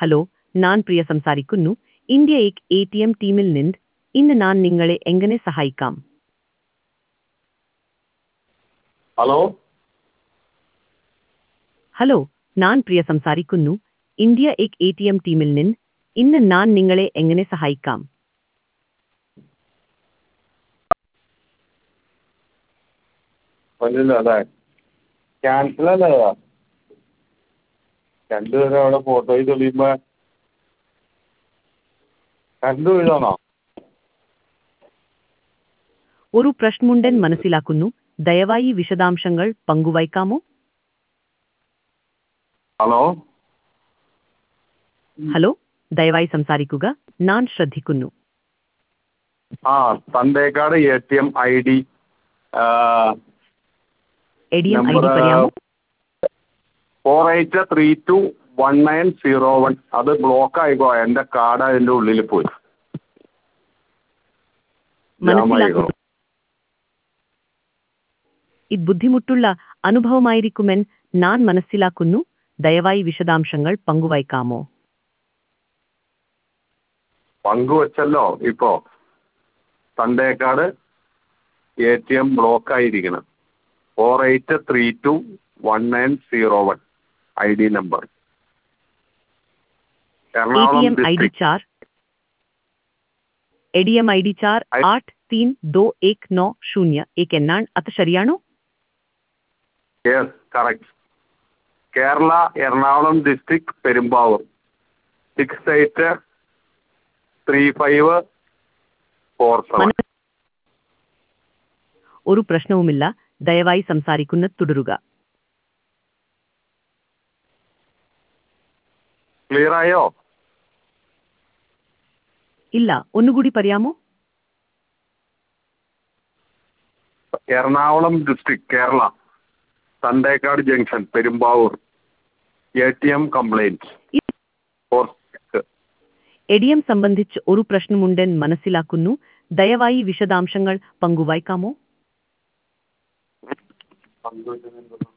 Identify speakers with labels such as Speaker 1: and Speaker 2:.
Speaker 1: hello ഞാൻ പ്രിയ സംസാരിക്കുന്നു India എക് എ ടി എം ടീമിൽ നിന്ന് ഇന്ന് ഞാൻ നിങ്ങളെ എങ്ങനെ സഹായിക്കാം
Speaker 2: ഹലോ
Speaker 1: ഹലോ ഞാൻ പ്രിയ സംസാരിക്കുന്നു ഇന്ത്യ എക് എ ടി എം ടീമിൽ നിന്ന് ഇന്ന് ഞാൻ നിങ്ങളെ എങ്ങനെ സഹായിക്കാം
Speaker 2: പറ്റില്ല അല്ലേ ക്യാൻസൽ അല്ലേ രണ്ടുപേരും അവിടെ ഫോട്ടോയിൽ തെളിയുമ്പോ കറണ്ട് വീഴാണോ
Speaker 1: ഒരു പ്രശ്നമുണ്ടെന്ന് മനസ്സിലാക്കുന്നു ദയവായി വിശദാംശങ്ങൾ പങ്കുവയ്ക്കാമോ
Speaker 2: ഹലോ
Speaker 1: ഹലോ ദയവായി സംസാരിക്കുക ഞാൻ ശ്രദ്ധിക്കുന്നു
Speaker 2: ആ Thandekkad A T M I D
Speaker 1: A D M I D
Speaker 2: number
Speaker 1: പറയാമോ
Speaker 2: four eight three two one nine zero one അത് ബ്ലോക്ക് ആയിക്കോ എൻ്റെ കാർഡ് അതിൻ്റെ ഉള്ളിൽ പോയി
Speaker 1: മനസ്സിലാക്കുന്നു ഇത് ബുദ്ധിമുട്ടുള്ള അനുഭവമായിരിക്കുമെന്ന് ഞാൻ മനസ്സിലാക്കുന്നു ദയവായി വിശദാംശങ്ങൾ പങ്കുവയ്ക്കാമോ
Speaker 2: പങ്കുവച്ചല്ലോ ഇപ്പോ Thandekkad A T M block ആയിരിക്കണം four eight three two one nine zero one I D number
Speaker 1: A T
Speaker 2: Ernakulam
Speaker 1: M I D
Speaker 2: district
Speaker 1: चार A D M I D चार
Speaker 2: ഐ-
Speaker 1: आठ तीन दो एक नौ शून्य एक എന്നാണ് അത് ശരിയാണോ
Speaker 2: yes correct Kerala Ernakulam district Perumbavoor six eight three five four seven
Speaker 1: മന- ഒരു പ്രശ്നവുമില്ല ദയവായി സംസാരിക്കുന്ന തുടരുക
Speaker 2: ക്ലിയർ ആയോ
Speaker 1: ഇല്ല ഒന്നുകൂടി പറയാമോ
Speaker 2: Ernakulam district Kerala Thandekkad junction Perumbavoor A T M complaint
Speaker 1: ഇ-
Speaker 2: ഫോർ
Speaker 1: എ ഡി എം സംബന്ധിച്ച് ഒരു പ്രശ്നമുണ്ടെന്ന് മനസ്സിലാക്കുന്നു ദയവായി വിശദാംശങ്ങൾ പങ്കുവയ്ക്കാമോ
Speaker 2: സിക്സ്